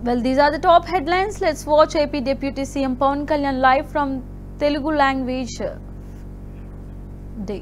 Well, these are the top headlines. Let's watch AP Deputy CM Pawan Kalyan live from Telugu language uh, day.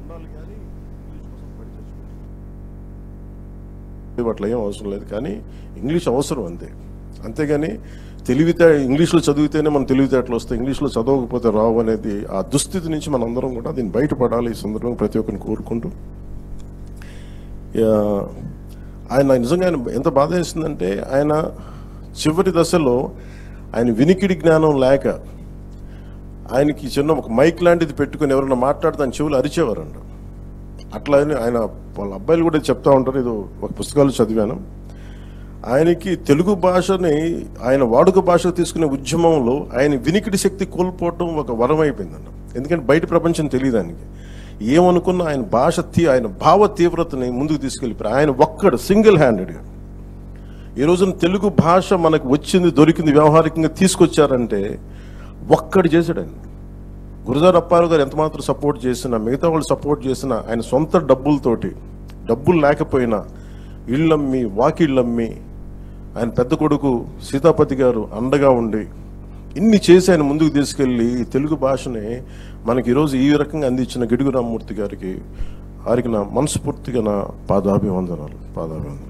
అట్లా ఏం అవసరం లేదు కానీ English అవసరం అంతే అంతేగాని తెలివితే ఇంగ్లీష్లో చదివితేనే మన తెలివితేటలు వస్తాయి ఇంగ్లీష్లో చదవకపోతే రావు అనేది ఆ దుస్థితి నుంచి మనందరం కూడా దీన్ని బయటపడాలి ఈ సందర్భంగా ప్రతి ఒక్కరిని కోరుకుంటూ యా, ఆయన నిజంగా ఆయన ఎంత బాధ వేసిందంటే ఆయన చివరి దశలో ఆయన వినికిడి జ్ఞానం లేక ఆయనకి చిన్న ఒక మైక్ లాంటిది పెట్టుకుని ఎవరైనా మాట్లాడితే ఆయన చెవులు అరిచేవారంట అట్లా అని ఆయన వాళ్ళ అబ్బాయిలు కూడా చెప్తా ఉంటారు ఇది ఒక పుస్తకాలు చదివాను ఆయనకి తెలుగు భాషని ఆయన వాడుక భాష తీసుకునే ఉద్యమంలో ఆయన వినికిడి శక్తి కోల్పోవటం ఒక వరం అయిపోయిందన్న ఎందుకంటే బయట ప్రపంచం తెలియదు ఆయనకి ఏమనుకున్న ఆయన భాష తీ ఆయన భావ తీవ్రతని ముందుకు తీసుకెళ్ళిపోయారు ఆయన ఒక్కడు సింగిల్ హ్యాండెడ్గా ఈ రోజున తెలుగు భాష మనకు వచ్చింది దొరికింది వ్యవహారికంగా తీసుకొచ్చారంటే ఒక్కడు చేశాడు ఆయన గురుజార్ అప్పారావు గారు ఎంత మాత్రం సపోర్ట్ చేసినా మిగతా వాళ్ళు సపోర్ట్ చేసినా ఆయన సొంత డబ్బులతోటి డబ్బులు లేకపోయినా ఇళ్ళమ్మి వాకిళ్ళమ్మి ఆయన పెద్ద కొడుకు సీతాపతి గారు అండగా ఉండి ఇన్ని చేసి ఆయన ముందుకు తీసుకెళ్ళి ఈ తెలుగు భాషని మనకి ఈరోజు ఈ రకంగా అందించిన గిడుగు రామ్మూర్తి గారికి వారికి నా మనస్ఫూర్తిగా నా పాదాభివందనాలు పాదాభివందనాలు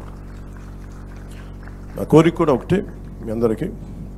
నా కోరిక కూడా ఒకటి మీ అందరికీ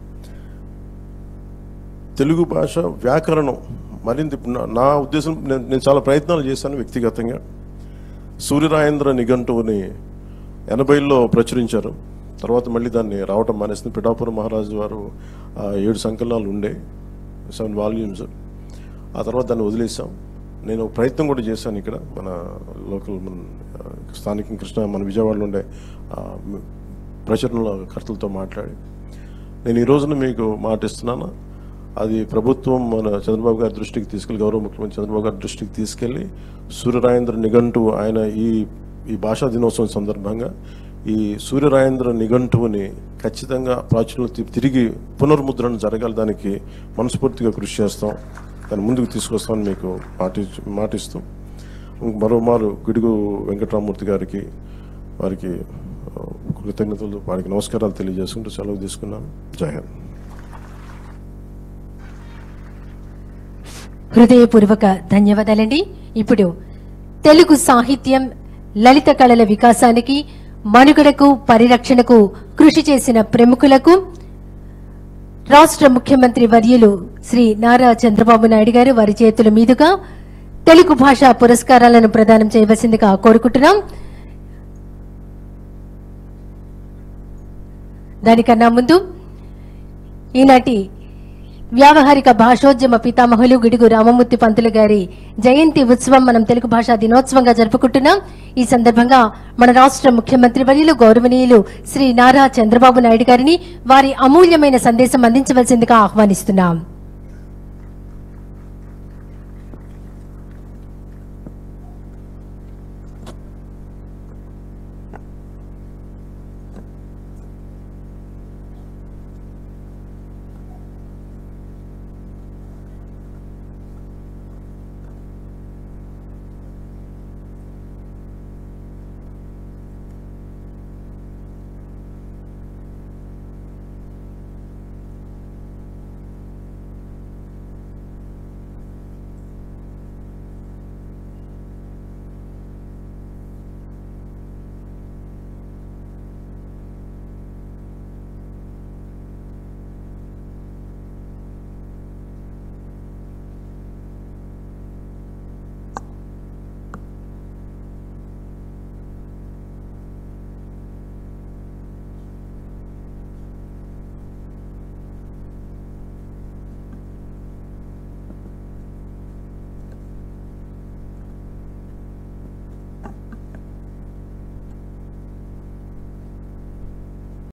తెలుగు భాష వ్యాకరణం మరింత ఇప్పుడు నా- నా ఉద్దేశం నేను నేను చాలా ప్రయత్నాలు చేశాను వ్యక్తిగతంగా సూర్యరాయేంద్ర నిఘంటువుని ఎనభైలో ప్రచురించారు తర్వాత మళ్ళీ దాన్ని రావటం మానేసింది పిఠాపురం మహారాజు వారు ఆ, ఏడు సంకలనాలు ఉండే సెవెన్ వాల్యూమ్స్ ఆ తర్వాత దాన్ని వదిలేసాం నేను ఒక ప్రయత్నం కూడా చేశాను ఇక్కడ మన లోకల్ మన ఆ, స్థానిక కృష్ణ మన విజయవాడలో ఉండే ఆ, ప్రచురణల కర్తలతో మాట్లాడి నేను ఈ రోజున మీకు మాట ఇస్తున్నాను అది ప్రభుత్వం మన చంద్రబాబు గారి దృష్టికి తీసుకెళ్లి గౌరవ ముఖ్యమంత్రి చంద్రబాబు గారి దృష్టికి తీసుకెళ్లి సూర్యరాయేంద్ర నిఘంటు ఆయన ఈ ఈ భాషా దినోత్సవం సందర్భంగా ఈ సూర్యరాయేంద్ర నిఘంటువుని ఖచ్చితంగా ప్రాచుర్యం తి- తిరిగి పునర్ముద్రణ జరగాలి దానికి మనస్ఫూర్తిగా కృషి చేస్తాం దాన్ని ముందుకు తీసుకొస్తామని మీకు మాటి మాటిస్తూ మరోమారు గిడుగు వెంకటరామూర్తి గారికి వారికి ఆ, కృతజ్ఞతలు వారికి నమస్కారాలు తెలియజేసుకుంటూ సెలవు తీసుకున్నాను జై హింద్ హృదయపూర్వక ధన్యవాదాలండి ఇప్పుడు తెలుగు సాహిత్యం లలిత కళల వికాసానికి మనుగడకు పరిరక్షణకు కృషి చేసిన ప్రముఖులకు రాష్ట్ర ముఖ్యమంత్రి వర్యులు శ్రీ నారా చంద్రబాబు నాయుడు గారు వారి చేతుల మీదుగా తెలుగు భాషా పురస్కారాలను ప్రదానం చేయవలసిందిగా కోరుకుంటున్నాం దానికన్నా ముందు ఈనాటి వ్యావహారిక భాషోద్యమ పితామహులు గిడుగు రామమూర్తి పంతులు గారి జయంతి ఉత్సవం మనం తెలుగు భాషా దినోత్సవంగా జరుపుకుంటున్నాం ఈ సందర్భంగా మన రాష్ట్ర ముఖ్యమంత్రి వర్యులు గౌరవనీయులు శ్రీ నారా చంద్రబాబు నాయుడు గారిని వారి అమూల్యమైన సందేశం అందించవలసిందిగా ఆహ్వానిస్తున్నాం